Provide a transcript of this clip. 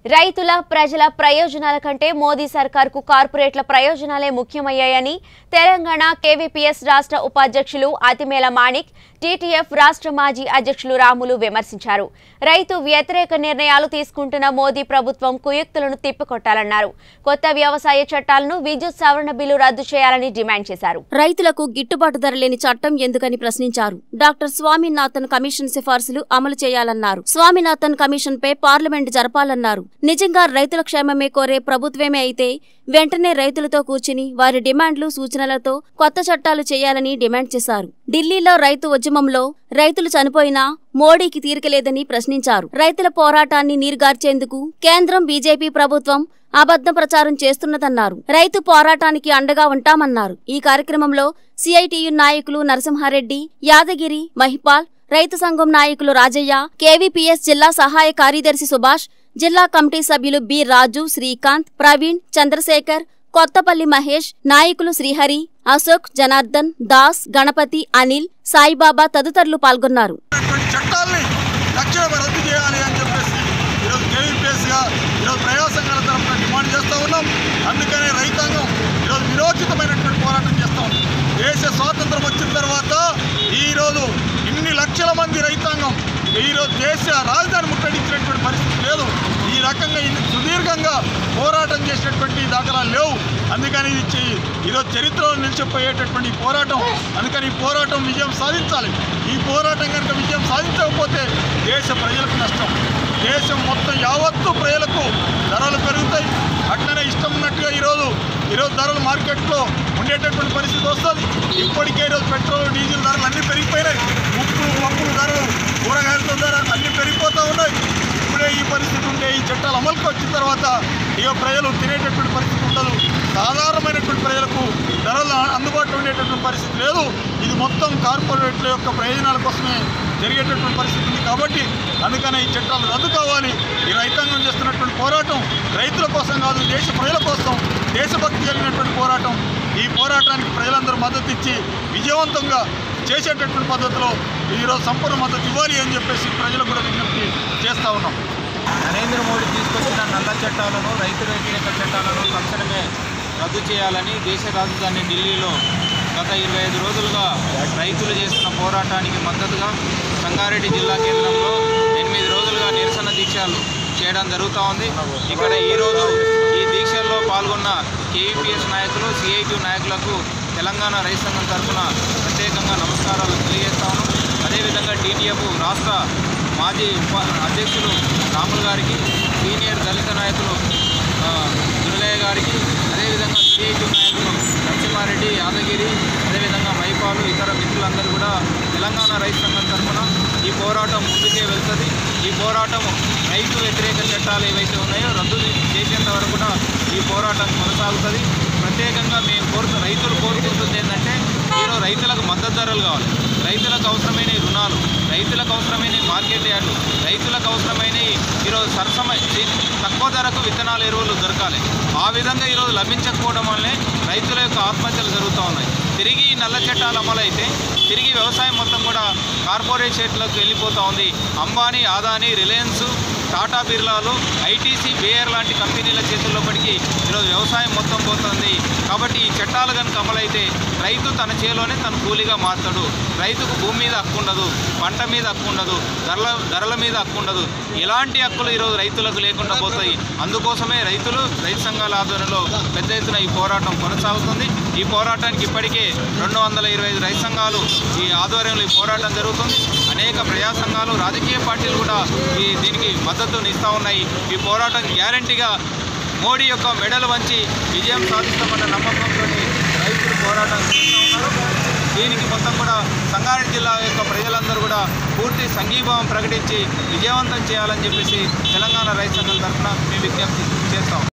రైతుల ప్రజల ప్రయోజనాల కంటే మోదీ సర్కార్కు కార్పొరేట్ల ప్రయోజనాలే ముఖ్యమయ్యాయని తెలంగాణ కేవీపీఎస్ రాష్ట్ర ఉపాధ్యక్షులు అతిమేల మాణిక్ టీటీఎఫ్ రాష్ట్ర మాజీ అధ్యక్షులు రాములు విమర్శించారు రైతు వ్యతిరేక నిర్ణయాలు తీసుకుంటున్న మోదీ ప్రభుత్వం కుయుక్తులను తిప్పికొట్టాలన్నారు కొత్త వ్యవసాయ చట్టాలను విద్యుత్ సవరణ బిల్లు రద్దు చేయాలని డిమాండ్ చేశారు రైతులకు గిట్టుబాటు ధర లేని చట్టం ఎందుకని ప్రశ్నించారు డాక్టర్ స్వామినాథన్ కమిషన్ సిఫార్సులు అమలు చేయాలన్నారు స్వామినాథన్ కమిషన్ పై పార్లమెంట్ జరపాలన్నారు నిజంగా రైతుల క్షేమమే కోరే ప్రభుత్వమే అయితే వెంటనే రైతులతో కూర్చుని వారి డిమాండ్లు సూచనలతో కొత్త చట్టాలు చేయాలని డిమాండ్ చేశారు ఢిల్లీలో రైతు ఉద్యమంలో రైతులు చనిపోయినా మోడీకి తీరికలేదని ప్రశ్నించారు రైతుల పోరాటాన్ని నీరుగార్చేందుకు కేంద్రం బీజేపీ ప్రభుత్వం అబద్ధ ప్రచారం చేస్తున్నదన్నారు రైతు పోరాటానికి అండగా ఉంటామన్నారు ఈ కార్యక్రమంలో సిఐటియు నాయకులు నరసింహారెడ్డి యాదగిరి మహిపాల్ రైతు సంఘం నాయకులు రాజయ్య కేవీపీఎస్ జిల్లా సహాయ కార్యదర్శి సుభాష్ జిల్లా కమిటీ సభ్యులు బి రాజు శ్రీకాంత్ ప్రవీణ్ చంద్రశేఖర్ కొత్తపల్లి మహేష్ నాయకులు శ్రీహరి అశోక్ జనార్దన్ దాస్ గణపతి అనిల్ సాయిబాబా తదితరులు పాల్గొన్నారు ఉన్నటువంటి చట్టాల్ని తక్షణమే రద్దు చేయాలి అని చెప్పేసి ఈరోజు కేవీపీఎస్గా ఈరోజు ప్రజా సంఘాల తరఫున డిమాండ్ చేస్తూ ఉన్నాం అందుకనే రైతాంగం ఈరోజు విరోచితమైనటువంటి పోరాటం చేస్తూ ఉంది దేశ స్వాతంత్రం వచ్చిన తర్వాత ఈరోజు ఇన్ని లక్షల మంది రైతాంగం ఈరోజు దేశ రాజధాని ముట్టడించినటువంటి పరిస్థితి లేదు ఈ రకంగా ఇన్ని సుదీర్ఘంగా పోరాటం చేసినటువంటి దాఖలాలు లేవు అందుకని ఇది చెయ్యి ఈరోజు చరిత్రలో నిలిచిపోయేటటువంటి ఈ పోరాటం అందుకని ఈ పోరాటం విజయం సాధించాలి ఈ పోరాటం కనుక విజయం సాధించకపోతే దేశ ప్రజలకు నష్టం దేశం మొత్తం యావత్తు ప్రజలకు ధరలు పెరుగుతాయి అట్లనే ఇష్టం ఉన్నట్టుగా ఈరోజు ఈరోజు ధరలు మార్కెట్లో ఉండేటటువంటి పరిస్థితి వస్తుంది ఇప్పటికే ఈరోజు పెట్రోల్ డీజిల్ ధరలు అన్నీ పెరిగిపోయినాయి ఉప్పు పప్పుల ధరలు కూరగాయల ధర అన్నీ పెరిగిపోతూ ఉన్నాయి ఇప్పుడే ఈ పరిస్థితి ఉంటే ఈ చట్టాలు అమలుకి వచ్చిన తర్వాత ఇక ప్రజలు తినేటటువంటి పరిస్థితి ఉండదు సాధారణమైనటువంటి ప్రజలకు ధరలు అందుబాటులో ఉండేటటువంటి పరిస్థితి లేదు ఇది మొత్తం కార్పొరేట్ల యొక్క ప్రయోజనాల కోసమే జరిగేటటువంటి పరిస్థితి ఉంది కాబట్టి అందుకనే ఈ చట్టాలు రద్దు కావాలి ఈ రైతాంగం చేస్తున్నటువంటి పోరాటం రైతుల కోసం కాదు దేశ ప్రజల కోసం దేశభక్తి కలిగినటువంటి పోరాటం ఈ పోరాటానికి ప్రజలందరూ మద్దతు ఇచ్చి విజయవంతంగా చేసేటటువంటి పద్ధతిలో ఈరోజు సంపూర్ణ మద్దతు ఇవ్వాలి అని చెప్పేసి ప్రజలకు కూడా విజ్ఞప్తి చేస్తూ ఉన్నాం నరేంద్ర మోడీ తీసుకొచ్చిన నల్ల చట్టాలను రైతు వ్యతిరేక చట్టాలను తక్షణమే రద్దు చేయాలని దేశ రాజధాని ఢిల్లీలో గత ఇరవై ఐదు రోజులుగా రైతులు చేస్తున్న పోరాటానికి మద్దతుగా సంగారెడ్డి జిల్లా కేంద్రంలో ఎనిమిది రోజులుగా నిరసన దీక్షలు చేయడం జరుగుతూ ఉంది ఇక్కడ ఈరోజు ఈ దీక్షల్లో పాల్గొన్న కేవీపీఎస్ నాయకులు సిఐటి నాయకులకు తెలంగాణ రైతు సంఘం తరఫున ప్రత్యేకంగా నమస్కారాలు తెలియజేస్తా ఉన్నాం అదేవిధంగా టీటీఎఫ్ రాష్ట్ర మాజీ ఉప అధ్యక్షులు రాములు గారికి సీనియర్ దళిత నాయకులు ఆ, దుర్గయ్య గారికి అదేవిధంగా సిఐటి నాయకులు నరసింహారెడ్డి యాదగిరి అదేవిధంగా మైపాలు ఇతర మిత్రులందరూ కూడా తెలంగాణ రైతు సంఘం తరఫున ఈ పోరాటం ముందుకే వెళ్తుంది ఈ పోరాటం రైతు వ్యతిరేక చట్టాలు ఏవైతే ఉన్నాయో రద్దు చేసేంత వరకు కూడా ఈ పోరాటం కొనసాగుతుంది ప్రత్యేకంగా మేము కోరుతు రైతులు కోరుకుంటుంది ఏంటంటే ఈరోజు రైతులకు మద్దతు ధరలు కావాలి రైతులకు అవసరమైన రుణాలు రైతులకు అవసరమైన మార్కెట్ యార్డు రైతులకు అవసరమైన ఈరోజు సరసమ తక్కువ ధరకు విత్తనాలు ఎరువులు దొరకాలి ఆ విధంగా ఈరోజు లభించకపోవడం వల్లే రైతుల యొక్క ఆత్మహత్యలు జరుగుతూ ఉన్నాయి తిరిగి ఈ నల్ల చట్టాలు అమలైతే తిరిగి వ్యవసాయం మొత్తం కూడా కార్పొరేట్ చేతులకు వెళ్ళిపోతూ ఉంది అంబానీ అదానీ రిలయన్స్ టాటా బిర్లాలు ఐటీసీ బేయర్ లాంటి కంపెనీల చేతుల్లోపటికి ఈరోజు వ్యవసాయం మొత్తం పోతుంది కాబట్టి ఈ చట్టాలు కనుక అమలైతే రైతు తన చేలోనే తన కూలీగా మారుతాడు రైతుకు భూమి మీద హక్కు ఉండదు పంట మీద హక్కు ఉండదు ధరల ధరల మీద హక్కు ఉండదు ఎలాంటి హక్కులు ఈరోజు రైతులకు లేకుండా పోతాయి అందుకోసమే రైతులు రైతు సంఘాల ఆధ్వర్యంలో పెద్ద ఎత్తున ఈ పోరాటం కొనసాగుతుంది ఈ పోరాటానికి ఇప్పటికే రెండు వందల ఇరవై ఐదు రైతు సంఘాలు ఈ ఆధ్వర్యంలో ఈ పోరాటం జరుగుతుంది అనేక ప్రజా సంఘాలు రాజకీయ పార్టీలు కూడా ఈ దీనికి మద్దతుని ఇస్తూ ఉన్నాయి ఈ పోరాటం గ్యారంటీగా మోడీ యొక్క మెడలు వంచి విజయం సాధిస్తామన్న నమ్మకంతో రైతులు పోరాటం చేస్తూ ఉన్నారు దీనికి మొత్తం కూడా సంగారెడ్డి జిల్లా యొక్క ప్రజలందరూ కూడా పూర్తి సంఘీభావం ప్రకటించి విజయవంతం చేయాలని చెప్పేసి తెలంగాణ రైతు సంఘం తరఫున మేము విజ్ఞప్తి చేస్తాం